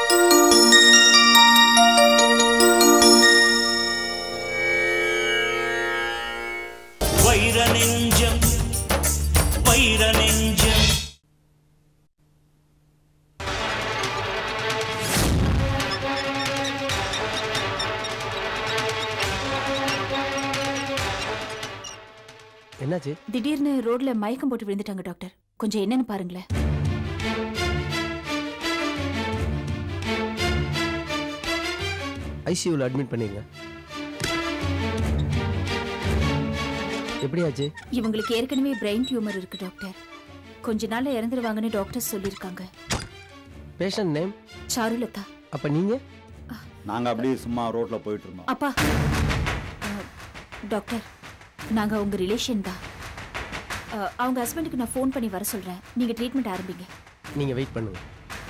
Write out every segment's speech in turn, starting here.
வைர நெஞ்சம் வைர நெஞ்சம் என்னாச்சு திடீர்னு ரோட்ல மயக்கம் போட்டு விழுந்துட்டாங்க டாக்டர் கொஞ்சம் என்னன்னு பாருங்களேன் ஐசியூவில் அட்மிட் பண்ணீங்க எப்படியாச்சு இவங்களுக்கு ஏற்கனவே பிரெயின் டியூமர் இருக்கு டாக்டர் கொஞ்ச நாள்ல இறந்துருவாங்கன்னு டாக்டர் சொல்லியிருக்காங்க பேஷண்ட் நேம் சாருலதா அப்போ நீங்கள் நாங்க அப்படியே சும்மா ரோட்ல போயிட்டு இருந்தோம் அப்பா அஹ், டாக்டர் நாங்க உங்க ரிலேஷன் தான் அஹ், அவங்க ஹஸ்பண்டுக்கு நான் ஃபோன் பண்ணி வர சொல்றேன் நீங்க ட்ரீட்மெண்ட் ஆரம்பிங்க நீங்கள் வெயிட் பண்ணுங்க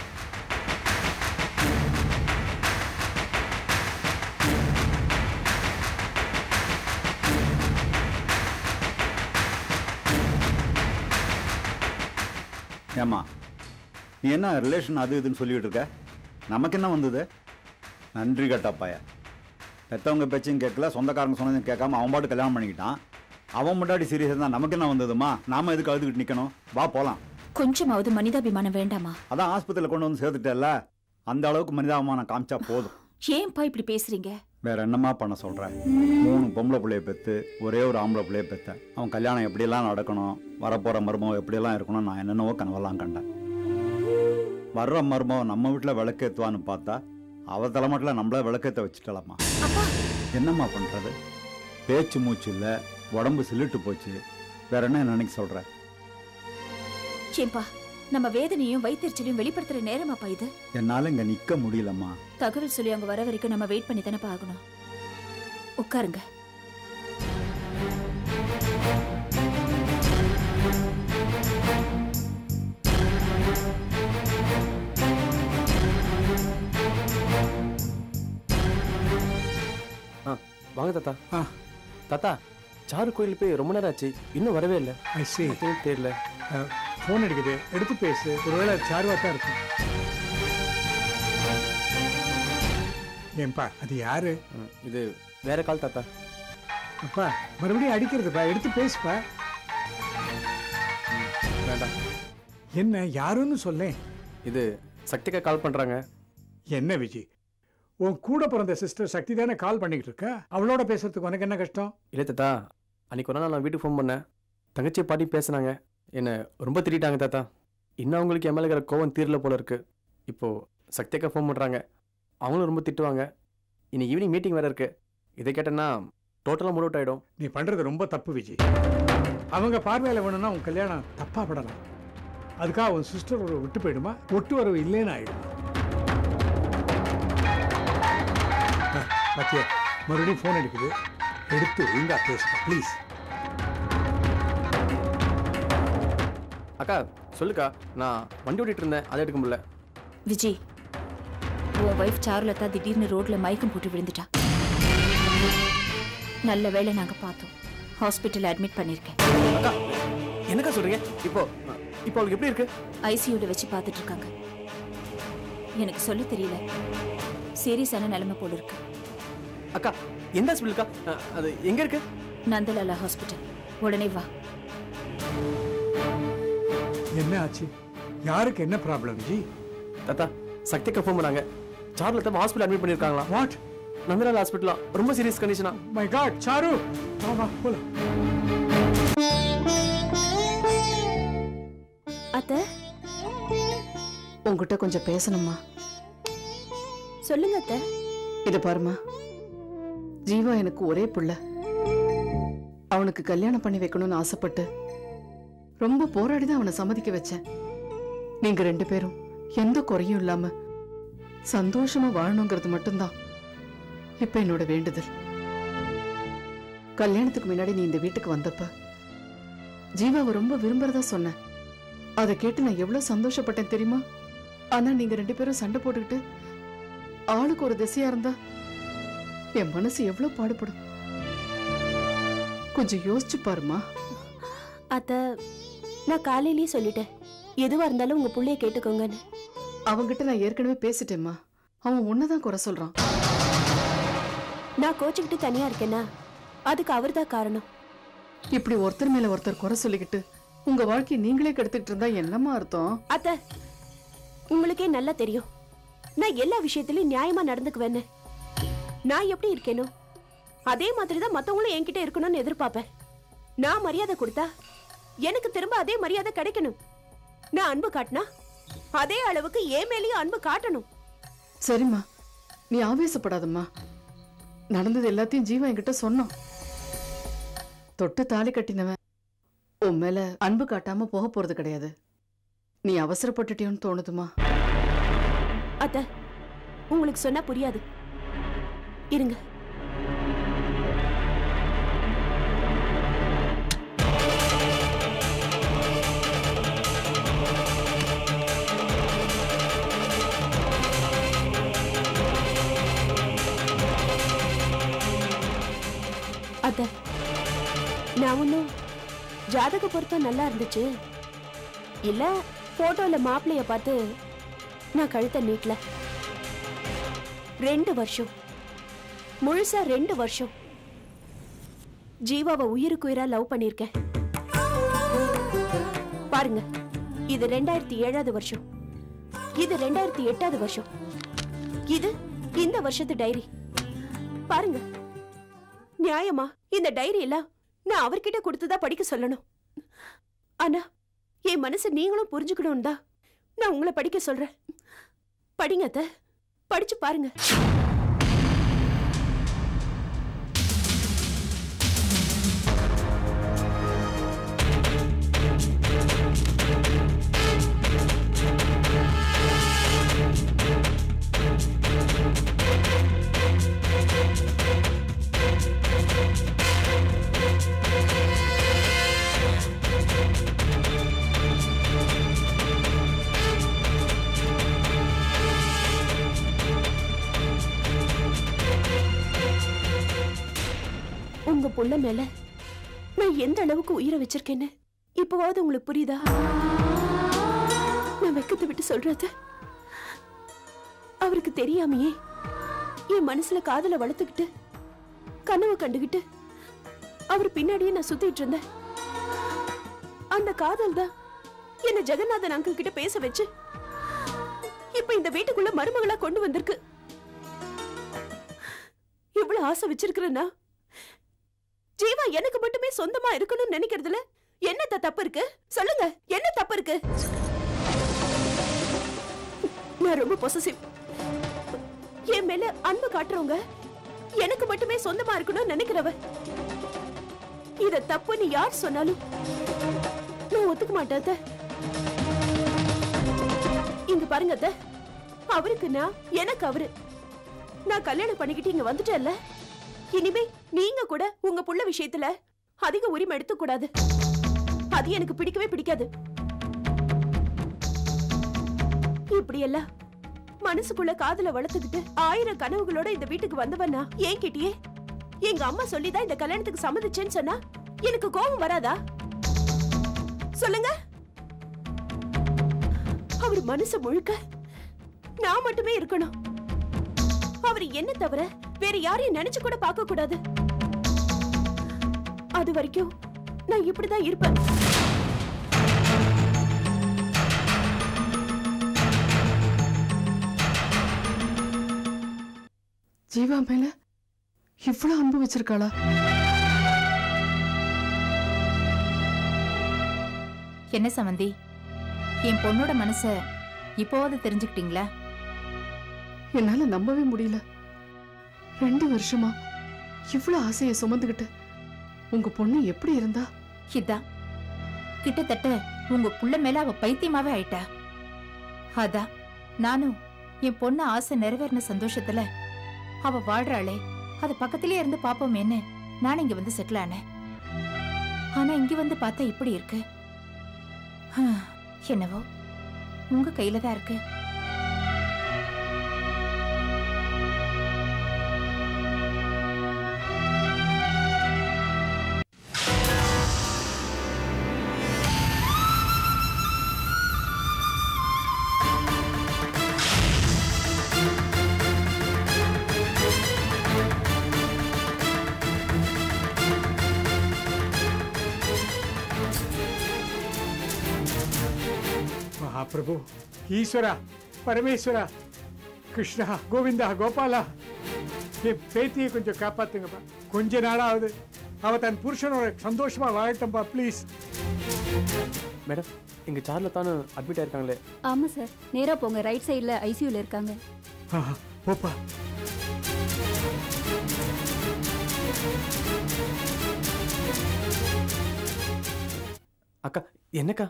ஏம்மா நீ என்ன ரிலேஷன் அது இதுன்னு சொல்லிட்டு இருக்க நமக்கு என்ன வந்தது நன்றி கட்டப்பாய பெத்தவங்க பேச்சையும் கேட்கல சொந்தக்காரங்க சொன்னதையும் கேட்காம அவன் பாட்டு கல்யாணம் பண்ணிக்கிட்டான் அவன் முன்னாடி சீரியஸ் இருந்தா நமக்கு என்ன வந்ததுமா நாம எதுக்கு அழுதுகிட்டு நிக்கணும் வா போலாம் கொஞ்சமாவது மனிதாபிமானம் வேண்டாமா அதான் ஆஸ்பத்திரியில் கொண்டு வந்து சேர்த்துட்டேல்ல அந்த அளவுக்கு மனிதாபிமானம் காமிச்சா போதும் ஏன்பா இப்படி பேசுறீங்க வேற என்னம்மா பண்ண சொல்றேன் மூணு பொம்பளை பிள்ளைய பெத்து ஒரே ஒரு ஆம்பளை பிள்ளைய பெத்தேன் அவன் கல்யாணம் எப்படியெல்லாம் நடக்கணும் வரப்போற மருமகம் எப்படியெல்லாம் இருக்கணும் நான் என்னென்னவோ கனவெல்லாம் கண்டேன் வர்ற மருமகம் நம்ம வீட்டில் விளக்கேத்துவான்னு பார்த்தா அவ தலைமட்டில் நம்மள விளக்கேத்த வச்சுட்டலாமா என்னம்மா பண்றது பேச்சு மூச்சு இல்லை உடம்பு சில்லிட்டு போச்சு வேற என்ன நினைக்க சொல்ற ஏன்பா நம்ம வேதனையும் வயிற்றுச்சலையும் வெளிப்படுத்துற நேரமாப்பா இது என்னால இங்க நிக்க முடியலம்மா தகவல் சொல்லி அவங்க வர வரைக்கும் நம்ம வெயிட் பண்ணி தானே ஆகணும் உட்காருங்க ஆ வாங்க தாத்தா ஆ. தாத்தா சாரு கோயில் போய் ரொம்ப நேரம் ஆச்சு இன்னும் வரவே இல்லை ஐ சி எதுவும் தெரியல ஃபோன் அடிக்குது எடுத்து பேசு ஒருவேளை சார்வா தான் இருக்கும் ஏன்பா அது யாரு ம், இது வேற கால் தாத்தா அப்பா மறுபடியும் அடிக்கிறதுப்பா எடுத்து பேசுப்பா வேண்டாம் என்ன யாருன்னு சொல்லேன் இது சக்திக்கா கால் பண்ணுறாங்க என்ன விஜி உன் கூட பிறந்த சிஸ்டர் சக்தி தானே கால் பண்ணிக்கிட்டு இருக்கா அவளோட பேசுறதுக்கு உனக்கு என்ன கஷ்டம் இல்லை தாத்தா அன்னைக்கு ஒரு நாள் நான் வீட்டுக்கு ஃபோன் பண்ணேன் தங்கச்சி பாட்டி பேசுனாங்க என்னை ரொம்ப திட்டாங்க தாத்தா இன்னும் அவங்களுக்கு என் மேலே இருக்கிற கோவம் தீரல போல இருக்கு இப்போ சக்தியக்கா ஃபோன் பண்ணுறாங்க அவங்களும் ரொம்ப திட்டுவாங்க இன்னைக்கு ஈவினிங் மீட்டிங் வேற இருக்கு இதை கேட்டேன்னா டோட்டலாக மூட் அவுட் ஆகிடும் நீ பண்றது ரொம்ப தப்பு விஜி அவங்க பார்வையில வேணும்னா உன் கல்யாணம் தப்பா படலாம் அதுக்காக உன் சிஸ்டர் ஒரு விட்டு போயிடுமா ஒட்டு வரவு இல்லைன்னு ஆயிடும் ஆ, பாத்தியா மறுபடியும் ஃபோன் அடிக்குது எடுத்து ஒழுங்கா பேசுப்பா ப்ளீஸ் அக்கா சொல்லுக்கா நான் வண்டி ஓட்டிட்டு இருந்தேன் அதை எடுக்க முடியல விஜய் உன் ஒய்ஃப் சாருலதா திடீர்னு ரோட்ல மயக்கம் போட்டு விழுந்துட்டா நல்ல வேளை நாங்க பார்த்தோம் ஹாஸ்பிட்டல் அட்மிட் பண்ணிருக்கேன் அக்கா என்னக்கா சொல்றீங்க இப்போ இப்போ அவளுக்கு எப்படி இருக்கு ஐசியூல வச்சு பார்த்துட்டு இருக்காங்க எனக்கு சொல்ல தெரியல சீரியஸான நிலைமை போல இருக்கு அக்கா எந்த ஹாஸ்பிட்டலுக்கா அஹ், அது எங்க இருக்கு நந்தலாலா ஹாஸ்பிட்டல் உடனே வா என்ன ஆச்சு யாருக்கு என்ன ப்ராப்ளம் விஜி தாத்தா சக்திக்கா ஃபோன் பண்ணாங்க சார்ல தான் ஹாஸ்பிட்டல் அட்மிட் பண்ணிருக்காங்களா வாட் நந்தலால் ஹாஸ்பிட்டலா ரொம்ப சீரியஸ் கண்டிஷனா மை காட் சாரு வா வா போலாம் அத்த உங்ககிட்ட கொஞ்சம் பேசணுமா சொல்லுங்க அத்தை இத பாருமா ஜீவா எனக்கு ஒரே புள்ள அவனுக்கு கல்யாணம் பண்ணி வைக்கணும்னு ஆசைப்பட்டு ரொம்ப போராடி தான் அவனை சம்மதிக்க வச்சேன் நீங்க ரெண்டு பேரும் எந்த குறையும் இல்லாம சந்தோஷமா வாழணுங்கிறது மட்டும்தான் இப்ப என்னோட வேண்டுதல் கல்யாணத்துக்கு முன்னாடி நீ இந்த வீட்டுக்கு வந்தப்ப ஜீவாவை ரொம்ப விரும்புறதா சொன்ன அதை கேட்டு நான் எவ்வளவு சந்தோஷப்பட்டேன் தெரியுமா ஆனா நீங்க ரெண்டு பேரும் சண்டை போட்டுக்கிட்டு ஆளுக்கு ஒரு திசையா இருந்தா என் மனசு எவ்வளவு பாடுபடும் கொஞ்சம் யோசிச்சு பாருமா அத்த நான் காலையிலேயே சொல்லிட்டேன் எதுவா இருந்தாலும் உங்க புள்ளைய கேட்டுக்கோங்கன்னு அவங்கிட்ட நான் ஏற்கனவே பேசிட்டேம்மா அவன் உன்னதான் குறை சொல்றான் நான் கோச்சுக்கிட்டு தனியா இருக்கேன்னா அதுக்கு அவர்தான் காரணம் இப்படி ஒருத்தர் மேல ஒருத்தர் குறை சொல்லிக்கிட்டு உங்க வாழ்க்கையை நீங்களே கெடுத்துக்கிட்டு இருந்தா என்னமா அர்த்தம் அத்த உங்களுக்கே நல்லா தெரியும் நான் எல்லா விஷயத்திலயும் நியாயமா நடந்துக்குவேன்னு நான் எப்படி இருக்கேனோ அதே மாதிரி தான் மத்தவங்களும் என்கிட்ட இருக்கணும்னு எதிர்பார்ப்பேன் நான் மரியாதை கொடுத்தா எனக்கு திரும்ப அதே மரியாதை கிடைக்கணும் நான் அன்பு காட்டினா அதே அளவுக்கு என் மேலேயும் அன்பு காட்டணும் சரிம்மா நீ ஆவேசப்படாதம்மா நடந்தது எல்லாத்தையும் ஜீவா என்கிட்ட சொன்னான் தொட்டு தாலி கட்டினவன் உன் மேல அன்பு காட்டாம போக போறது கிடையாது நீ அவசரப்பட்டுட்டியோன்னு தோணுதுமா அத்த உங்களுக்கு சொன்னா புரியாது இருங்க அத்த நான் ஒன்னும் ஜாதக பொருத்தம் நல்லா இருந்துச்சு இல்ல போட்டோல மாப்பிளைய பார்த்து நான் கழுத்தை நீட்டல ரெண்டு வருஷம் முழுசா ரெண்டு வருஷம் ஜீவாவை உயிருக்கு உயிரா லவ் பண்ணிருக்கேன் பாருங்க இது ரெண்டாயிரத்தி ஏழாவது வருஷம் இது ரெண்டாயிரத்தி எட்டாவது வருஷம் இது இந்த வருஷத்து டைரி பாருங்க நியாயமா இந்த டைரி எல்லாம் நான் அவர்கிட்ட கொடுத்துதா படிக்க சொல்லணும் ஆனா என் மனசை நீங்களும் புரிஞ்சுக்கணும் தான் நான் உங்களை படிக்க சொல்றேன் படிங்க அத்தை படிச்சு பாருங்க உங்க புள்ள மேல நான் எந்த அளவுக்கு உயிரை வச்சிருக்கேன்னு இப்பவாவது உங்களுக்கு புரியுதா நான் வெக்கத்தை விட்டு சொல்றது அவருக்கு தெரியாமையே என் மனசுல காதல வளர்த்துக்கிட்டு கனவு கண்டுகிட்டு அவர் பின்னாடியே நான் சுத்திட்டு இருந்தேன் அந்த காதல் தான் என்ன ஜெகநாதன் அங்கிள் கிட்ட பேச வச்சு இப்ப இந்த வீட்டுக்குள்ள மருமகளா கொண்டு வந்திருக்கு இவ்வளவு ஆசை வச்சிருக்கிறேன்னா ஜீவா எனக்கு மட்டுமே சொந்தமா இருக்கணும்னு நினைக்கிறதுல என்ன தப்பு இருக்கு சொல்லுங்க என்ன தப்பு இருக்கு நான் ரொம்ப பொசசிவ் என் மேல அன்பு காட்டுறவங்க எனக்கு மட்டுமே சொந்தமா இருக்கணும்னு நினைக்கிறவ இத தப்புன்னு யார் சொன்னாலும் நான் ஒத்துக்க மாட்டேன் அத்தை. இங்க பாருங்க அத்தை. அவருக்கு நான் எனக்கு அவரு நான் கல்யாணம் பண்ணிக்கிட்டு இங்க வந்துட்டேன்ல இனிமே நீங்க கூட உங்க புள்ள விஷயத்துல அதிக உரிமை எடுத்துக்க கூடாது அது எனக்கு பிடிக்கவே பிடிக்காது இப்படி எல்லாம் மனசுக்குள்ள காதல வளர்த்துக்கிட்டு ஆயிரம் கனவுகளோட இந்த வீட்டுக்கு வந்தவனா ஏன் கிட்டியே எங்க அம்மா சொல்லிதான் இந்த கல்யாணத்துக்கு சம்மதிச்சேன்னு சொன்னா எனக்கு கோபம் வராதா சொல்லுங்க அவர் மனசு முழுக்க நான் மட்டுமே இருக்கணும் அவர் என்ன தவிர வேற யாரையும் நினைச்சு கூட பார்க்க கூடாது அது வரைக்கும் நான் இப்படிதான் இருப்பேன் ஜீவா மேல இவ்வளவு அன்பு வச்சிருக்காளா என்ன சமந்தி என் பொண்ணோட மனச இப்போவாது தெரிஞ்சுக்கிட்டீங்களா என்னால நம்பவே முடியல ரெண்டு வருஷமா இவ்வளவு ஆசையை சுமந்துகிட்டு உங்க பொண்ணு எப்படி இருந்தா இதான் கிட்டத்தட்ட உங்க புள்ள மேல அவ பைத்தியமாவே ஆயிட்டா அதான் நானும் என் பொண்ணு ஆசை நிறைவேறின சந்தோஷத்துல அவ வாழ்றாளே அத பக்கத்திலே இருந்து பாப்போமேன்னு நான் இங்க வந்து செட்டில் ஆனேன் ஆனா இங்க வந்து பார்த்தா இப்படி இருக்கு ஹம், என்னவோ உங்க கையில தான் இருக்கு மகாபிரபு ஈஸ்வரா பரமேஸ்வரா கிருஷ்ணா கோவிந்தா கோபாலா என் பேத்தியை கொஞ்சம் காப்பாத்துங்கப்பா கொஞ்ச நாளாவது அவ தன் புருஷனோட சந்தோஷமா வாழட்டம்பா ப்ளீஸ் மேடம் இங்கே சார்ல தானே அட்மிட் ஆயிருக்காங்களே ஆமா சார் நேரா போங்க ரைட் சைடுல ஐசியூல இருக்காங்க போப்பா அக்கா என்னக்கா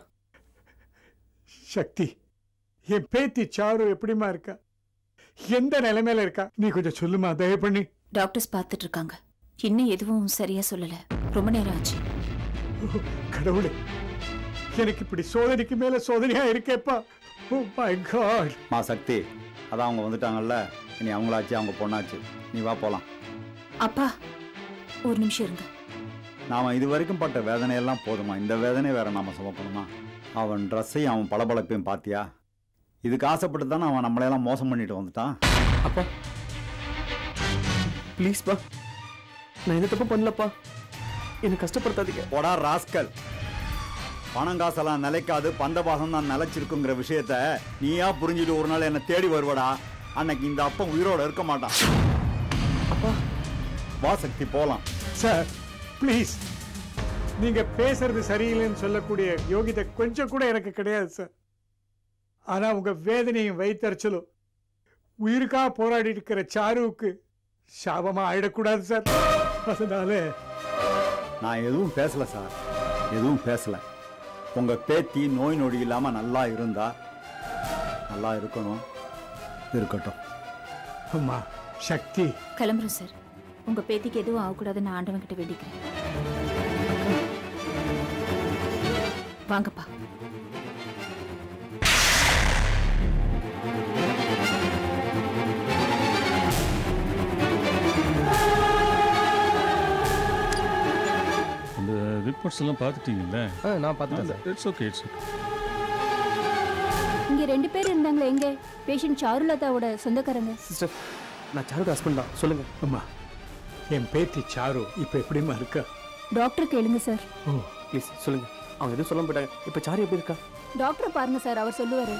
சக்தி என் பேத்தி சாரு எப்படிமா இருக்கா எந்த நிலைமையில இருக்கா நீ கொஞ்சம் சொல்லுமா தயவு பண்ணி டாக்டர்ஸ் பார்த்துட்டு இருக்காங்க இன்னும் எதுவும் சரியா சொல்லல ரொம்ப நேரம் ஆச்சு ஓ, கடவுளே எனக்கு இப்படி சோதனைக்கு மேல சோதனையா இருக்கேப்பா ஓ மை காட் மா சக்தி அதான் அவங்க வந்துட்டாங்கல்ல இனி அவங்களாச்சு அவங்க பொண்ணாச்சு நீ வா போலாம் அப்பா ஒரு நிமிஷம் இருங்க நாம இது வரைக்கும் பட்ட வேதனையெல்லாம் போதுமா இந்த வேதனை வேற நாம சுமக்கணுமா அவன் ட்ரெஸ்ஸையும் அவன் பளபளப்பையும் பாத்தியா இதுக்கு ஆசைப்பட்டு தானே அவன் நம்மளையெல்லாம் மோசம் பண்ணிட்டு வந்துட்டான் அப்பா ப்ளீஸ்ப்பா நான் எந்த தப்பு பண்ணலப்பா என்னை கஷ்டப்படுத்தாதீங்க போடா ராஸ்கல் பணம் காசெல்லாம் நிலைக்காது பந்த பாசம் தான் நிலைச்சிருக்குங்கிற விஷயத்த நீயா புரிஞ்சுட்டு ஒரு நாள் என்னை தேடி வருவடா அன்னைக்கு இந்த அப்பன் உயிரோட இருக்க மாட்டான் அப்பா வா சக்தி போலாம் சார் ப்ளீஸ் நீங்க பேசுறது சரியில்லைன்னு சொல்லக்கூடிய யோகிதை கொஞ்சம் கூட எனக்கு கிடையாது சார் ஆனா உங்க வேதனையும் வைத்தறிச்சலும் உயிருக்கா போராடி இருக்கிற சாருவுக்கு சாபமா ஆயிடக்கூடாது சார் அதனால நான் எதுவும் பேசல சார் எதுவும் பேசல உங்க பேத்தி நோய் நொடி இல்லாம நல்லா இருந்தா நல்லா இருக்கணும் இருக்கட்டும் அம்மா சக்தி கிளம்புறோம் சார் உங்க பேத்திக்கு எதுவும் ஆகக்கூடாதுன்னு ஆண்டவன் கிட்ட வேண்டிக்கிறேன் வாங்கப்பா இந்த ரிப்போர்ட்ஸ் எல்லாம் பார்த்துட்டீங்கல்ல நான் பார்த்துட்டேன் இட்ஸ் ஓகே இட்ஸ் ஓகே இங்க ரெண்டு பேர் இருந்தாங்களே எங்க பேஷண்ட் சாருலதாவோட சொந்தக்காரங்க சிஸ்டர் நான் சாரோட ஹஸ்பண்ட் தான் சொல்லுங்க அம்மா என் பேத்தி சாரு இப்ப எப்படிம்மா இருக்கா டாக்டர் கேளுங்க சார் ஓ ப்ளீஸ் சொல்லுங்க அவங்க எதுவும் சொல்ல போயிட்டாங்க இப்போ சாரி எப்படி இருக்கா டாக்டர் பாருங்க சார் அவர் சொல்லுவாரு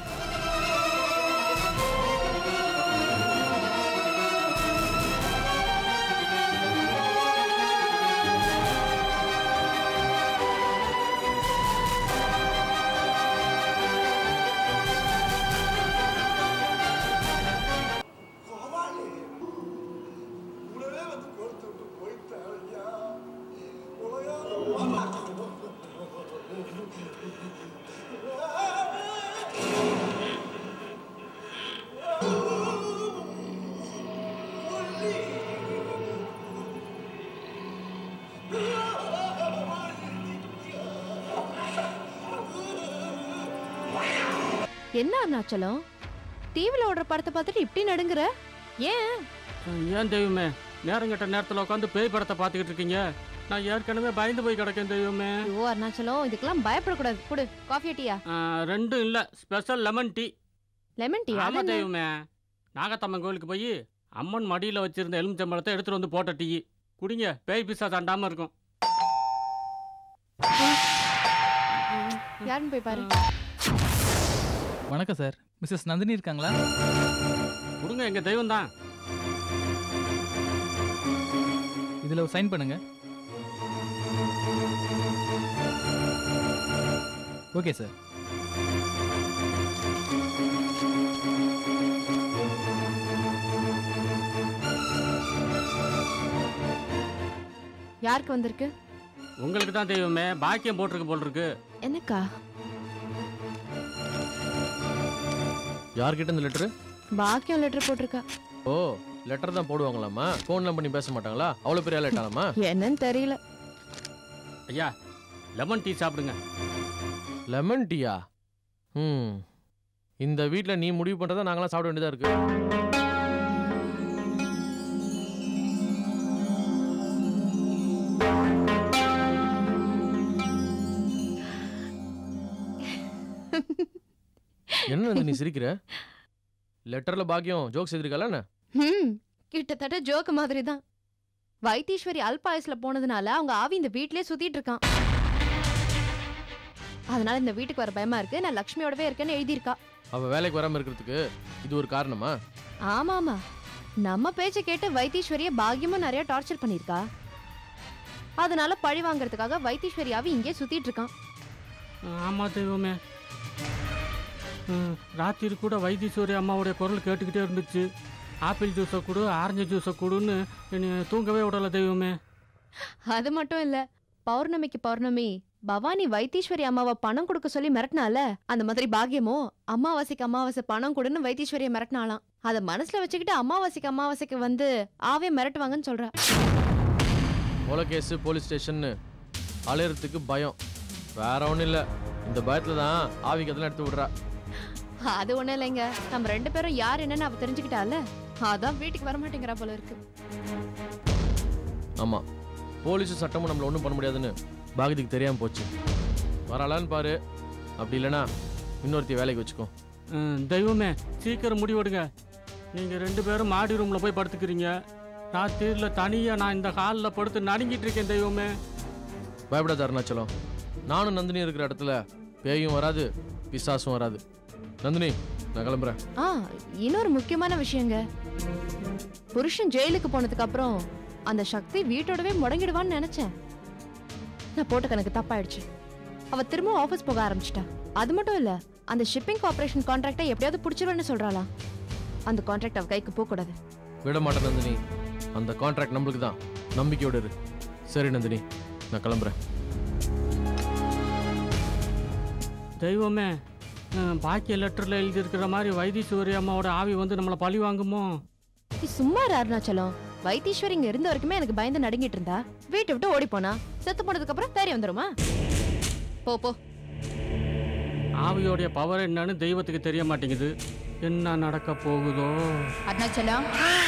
என்ன அருணாச்சலம் டிவில ஓடுற படத்தை பார்த்துட்டு இப்படி நடுங்குற ஏன் ஏன் தெய்வமே நேரம் கெட்ட நேரத்தில் உட்காந்து பேய் படத்தை பார்த்துக்கிட்டு இருக்கீங்க நான் ஏற்கனவே பயந்து போய் கிடக்கேன் தெய்வமே ஐயோ அருணாச்சலம் இதுக்கெல்லாம் பயப்படக்கூடாது குடு காஃபி டீயா ஆ, ரெண்டும் இல்லை special lemon tea lemon tea ஆமா தெய்வமே நாகத்தம்மன் கோயிலுக்கு போய் அம்மன் மடியில் வச்சிருந்த எலுமிச்சம்பழத்தை எடுத்துட்டு வந்து போட்ட டீ குடிங்க பேய் பிசா தண்டாம இருக்கும் யாருன்னு போய் பாரு வணக்கம் சார் மிஸ்ஸஸ் நந்தினி இருக்காங்களா கொடுங்க எங்க தெய்வம் தான் இதில் ஒரு சைன் பண்ணுங்க ஓகே சார் யாருக்கு வந்திருக்கு உங்களுக்கு தான் தெய்வமே பாக்கியம் போட்டிருக்கு போல் இருக்கு எனக்கா யார்கிட்ட இந்த லெட்ரு பாக்கியம் லெட்டர் போட்டிருக்கா ஓ லெட்டர் தான் போடுவாங்களாமா ஃபோன்லாம் பண்ணி பேச மாட்டாங்களா அவ்வளோ பெரிய லேட்டாலாமா என்னன்னு தெரியல ஐயா லெமன் டீ சாப்பிடுங்க லெமன் டீயா ம் இந்த வீட்டில் நீ முடிவு பண்ணுறதா நாங்களாம் சாப்பிட வேண்டியதாக இருக்கு என்ன நந்தினி நீ சிரிக்கிற லெட்டரில் பாக்கியம் ஜோக்ஸ் எழுதிருக்கால என்ன ம் கிட்டத்தட்ட ஜோக்கு மாதிரி தான் வைத்தீஸ்வரி அல்பாயுஸ்ல போனதுனால அவங்க ஆவி இந்த வீட்லயே சுத்திட்டு இருக்கான் அதனால இந்த வீட்டுக்கு வர பயமா இருக்கு நான் லக்ஷ்மியோடவே இருக்கேன்னு எழுதியிருக்கா அவ வேலைக்கு வராம இருக்கிறதுக்கு இது ஒரு காரணமா ஆமா ஆமா நம்ம பேச்ச கேட்டு வைத்தீஸ்வரிய பாக்கியமும் நிறைய டார்ச்சர் பண்ணியிருக்கா அதனால பழி வாங்குறதுக்காக வைத்தீஸ்வரியாவை இங்கே சுத்திட்டு இருக்கான் ஆமாம் தெய்வமே ம், ராத்திரி கூட வைத்தீஸ்வரி அம்மாவுடைய குரல் கேட்டுக்கிட்டே இருந்துச்சு ஆப்பிள் ஜூஸை கொடு ஆரஞ்சு ஜூஸை கொடுன்னு என்னை தூங்கவே விடலை தெய்வமே அது மட்டும் இல்ல பௌர்ணமிக்கு பௌர்ணமி பவானி வைத்தீஸ்வரி அம்மாவை பணம் கொடுக்க சொல்லி மிரட்டினால அந்த மாதிரி பாக்கியமோ அமாவாசைக்கு அமாவாசை பணம் கொடுன்னு வைத்தீஸ்வரியை மிரட்டினாலாம் அதை மனசுல வச்சுக்கிட்டு அமாவாசைக்கு அமாவாசைக்கு வந்து ஆவே மிரட்டுவாங்கன்னு சொல்றா கொலை கேஸு போலீஸ் ஸ்டேஷன்னு அலையறதுக்கு பயம் வேற ஒன்றும் இல்லை இந்த பயத்தில் தான் ஆவிக்கு அதெல்லாம் எடுத்து விடுறா அது ஒண்ணும் இல்லைங்க நம்ம ரெண்டு பேரும் யார் என்னன்னு அவ தெரிஞ்சுக்கிட்டால அதான் வீட்டுக்கு வர மாட்டேங்கிறா போல இருக்கு ஆமாம் போலீஸும் சட்டமும் நம்மளை ஒன்றும் பண்ண முடியாதுன்னு பாகதிக்கு தெரியாமல் போச்சு வராளான்னு பாரு அப்படி இல்லைன்னா இன்னொருத்தி வேலைக்கு வச்சுக்கோ ம், தெய்வமே சீக்கிரம் முடிவெடுங்க நீங்கள் ரெண்டு பேரும் மாடி ரூமில் போய் படுத்துக்கிறீங்க ராத்திரியில் தனியாக நான் இந்த ஹாலில் படுத்து நடுங்கிட்டு இருக்கேன் தெய்வமே பயப்படாத அருணாச்சலம் நானும் நந்தினி இருக்கிற இடத்துல பேயும் வராது பிசாசும் வராது நந்தினி நான் கிளம்புறேன் ஆ இன்னொரு முக்கியமான விஷயங்க புருஷன் ஜெயிலுக்கு போனதுக்கு அப்புறம் அந்த சக்தி வீட்டோடவே முடங்கிடுவான்னு நினைச்சேன் நான் போட்ட கணக்கு தப்பாயிடுச்சு அவ திரும்ப ஆபீஸ் போக ஆரம்பிச்சிட்டா அது மட்டும் இல்ல அந்த ஷிப்பிங் கார்ப்பரேஷன் கான்ட்ராக்டை எப்படியாவது பிடிச்சிருவேன்னு சொல்றாளாம் அந்த கான்ட்ராக்ட் அவ கைக்கு போக கூடாது விட மாட்டேன் நந்தினி அந்த கான்ட்ராக்ட் நம்மளுக்கு தான் நம்பிக்கையோடு இரு சரி நந்தினி நான் கிளம்புறேன் தெய்வமே ம், பாக்கிய லெட்டரில் எழுதியிருக்கிற மாதிரி வைத்தீஸ்வரி அம்மாவோட ஆவி வந்து நம்மளை பழி வாங்குமோ நீ சும்மா இரு அருணாச்சலம் வைத்தீஸ்வரி இங்க இருந்த வரைக்குமே எனக்கு பயந்து நடுங்கிட்டு இருந்தா வீட்டை விட்டு ஓடி போனா செத்து போனதுக்கு அப்புறம் தேறி வந்துருமா போ போ ஆவியோடைய பவர் என்னன்னு தெய்வத்துக்கு தெரிய மாட்டேங்குது என்ன நடக்க போகுதோ அருணாச்சலம்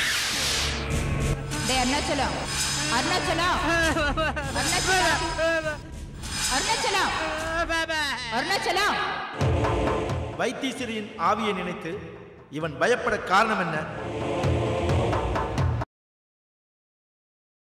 டேய் அருணாச்சலம் அருணாச்சலம் அருணாச்சலம் அருணாச்சலம் அருணாச்சலம் வைத்தீஸ்வரியின் ஆவியை நினைத்து இவன் பயப்பட காரணம் என்ன